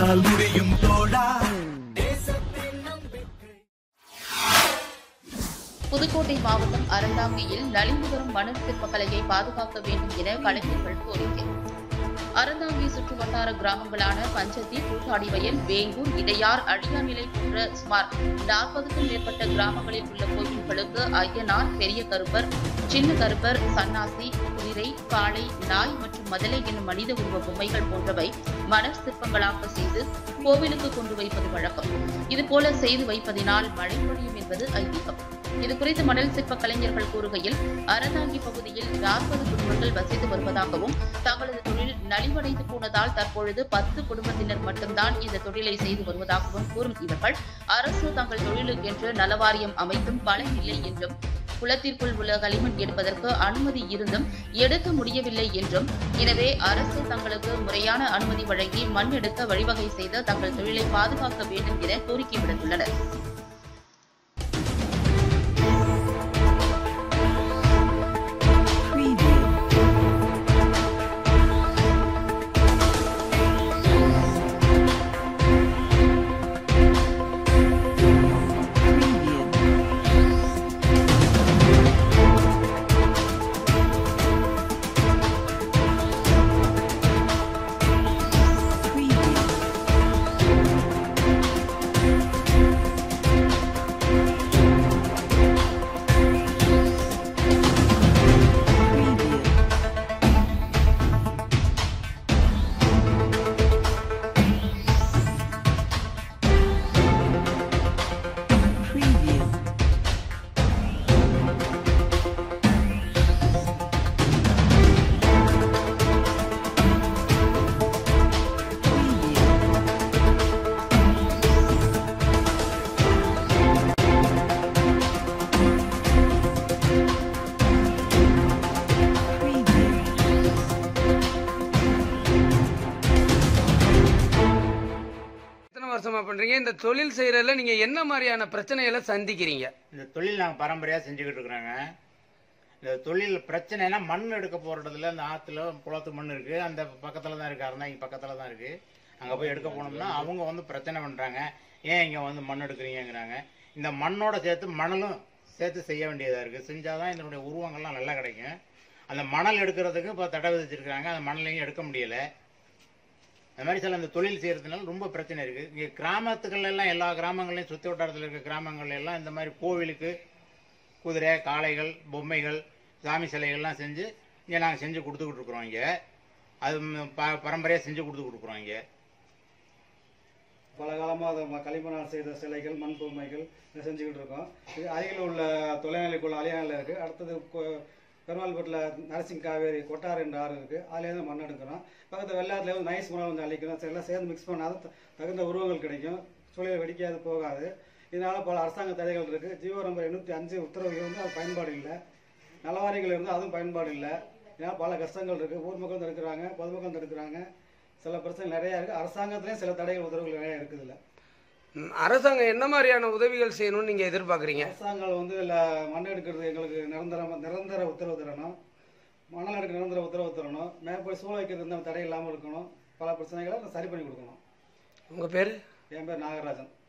உன்னால் முடியும் தோழா புதுக்கோட்டை மாவட்டம் அறந்தாங்கியில் நலிந்து வரும் மணல் சிற்பக்கலையை பாதுகாக்க வேண்டும் என கலைஞர்கள் கோரிக்கை அறந்தாங்கி சுற்றுவட்டார கிராமங்களான பஞ்சத்தி கூட்டாடி வயல் வேங்கூர் இடையார் அழியாநிலை போன்ற சுமார் நாற்பதுக்கும் மேற்பட்ட கிராமங்களில் உள்ள கோயில்களுக்கு ஐயனார் பெரிய கருப்பர் சின்ன கருப்பர் சன்னாசி குதிரை காளை நாய் மற்றும் மதலை என்னும் மனித உருவ பொம்மைகள் போன்றவை மணல் சிற்பங்களாக செய்து கோவிலுக்கு கொண்டு வைப்பது வழக்கம் இதுபோல செய்து வைப்பதினால் மழை பொழியும் என்பது ஐதீகம் இது குறித்து மணல் சிற்ப கலைஞர்கள் கூறுகையில் அறந்தாங்கி பகுதியில் நாற்பது குடும்பங்கள் வசித்து வருவதாகவும் தங்களது தொழில் நலிவடைந்து போனதால் தற்பொழுது பத்து குடும்பத்தினர் மட்டும்தான் இந்த தொழிலை செய்து வருவதாகவும் கூறும் இவர்கள் அரசு தங்கள் தொழிலுக்கென்று நலவாரியம் அமைத்தும் பலன் இல்லை என்றும் குளத்திற்குள் உள்ள களிமண் எடுப்பதற்கு அனுமதி இருந்தும் எடுக்க முடியவில்லை என்றும் எனவே அரசு தங்களுக்கு முறையான அனுமதி வழங்கி மண் எடுக்க வழிவகை செய்து தங்கள் தொழிலை பாதுகாக்க வேண்டும் என கோரிக்கை விடுத்துள்ளனர் எத்தனை வருஷமா பண்றீங்க இந்த தொழில் செய்யறதுல நீங்க என்ன மாதிரியான பிரச்சனைகளை சந்திக்கிறீங்க இந்த தொழில் நாங்கள் பரம்பரையாக செஞ்சுக்கிட்டு இருக்கிறோங்க இந்த தொழில் பிரச்சனைனா மண் எடுக்க போகிற இடத்துல இந்த ஆற்றுல குளத்து மண் இருக்குது அந்த பக்கத்தில் தான் இருக்குது அறந்தாங்க பக்கத்தில் தான் இருக்குது அங்கே போய் எடுக்க போனோம்னா அவங்க வந்து பிரச்சனை பண்ணுறாங்க ஏன் இங்கே வந்து மண் எடுக்கிறீங்கங்கிறாங்க இந்த மண்ணோட சேர்த்து மணலும் சேர்த்து செய்ய வேண்டியதாக இருக்குது செஞ்சால் தான் இதனுடைய உருவங்கள்லாம் நல்லா கிடைக்கும் அந்த மணல் எடுக்கிறதுக்கு இப்போ தடை விதிச்சிருக்காங்க அந்த மணலையும் எடுக்க முடியலை அது மாதிரி சில இந்த தொழில் செய்யறதுனால ரொம்ப பிரச்சனை இருக்கு இங்க கிராமத்துக்கள்ல எல்லாம் எல்லா கிராமங்களையும் சுத்தி வட்டாரத்தில் இருக்க கிராமங்கள்ல எல்லாம் இந்த மாதிரி கோவிலுக்கு குதிரை காளைகள் பொம்மைகள் சாமி சிலைகள்லாம் செஞ்சு இங்கே நாங்கள் செஞ்சு கொடுத்துக்கிட்டு இருக்கிறோம் இங்கே அது ம், ப பரம்பரையாக செஞ்சு கொடுத்துக்கிட்டு இருக்கிறோம் இங்கே பல காலமாக களிமண்ணால் செய்த சிலைகள் மண் பொம்மைகள் இதை செஞ்சுக்கிட்டு இருக்கோம் இது அருகில் உள்ள தொலைநிலைக்குள்ள அலியானில் இருக்குது அடுத்தது கொ- பெருமாள்பட்டில் நரசிங் காவேரி கொட்டார் என்ற ஆறு இருக்குது அதுலேருந்து மண் எடுக்கிறோம் பக்கத்து வெள்ளாத்துல வந்து நைஸ் மணல் வந்து அழிக்கிறோம் சரி, எல்லாம் சேர்ந்து மிக்ஸ் பண்ணால் தான் த- தகுந்த உருவங்கள் கிடைக்கும் தொழிலை வெடிக்காது போகாது இதனால பல அரசாங்க தடைகள் இருக்குது ஜீவோ நம்பர் எண்ணூற்றி அஞ்சு உத்தரவுகள் வந்து அது பயன்பாடு இல்லை நலவாரியங்கள் இருந்து அதுவும் பயன்பாடு இல்லை இதனால் பல கஷ்டங்கள் இருக்குது ஊர் மக்கள் தடுக்கிறாங்க பொதுமக்கள் தடுக்கிறாங்க சில பிரச்சனை நிறையா இருக்குது அரசாங்கத்துலேயும் சில தடைகள் உத்தரவுகள் நிறையா இருக்குது இல்லை ம், அரசாங்கம் என்ன மாதிரியான உதவிகள் செய்யணும்னு நீங்க எதிர்பார்க்கறீங்க அரசாங்கம் வந்து இல்ல மண் எடுக்கிறது எங்களுக்கு நிரந்தர நிரந்தர உத்தரவு தரணும் மணல் எடுக்க நிரந்தர உத்தரவு தரணும் மேற்படி சூழ வைக்கிறது இந்த தடை இல்லாமல் இருக்கணும் பல பிரச்சனைகளை சரி பண்ணி கொடுக்கணும் உங்க பேரு என் பேர் நாகராஜன்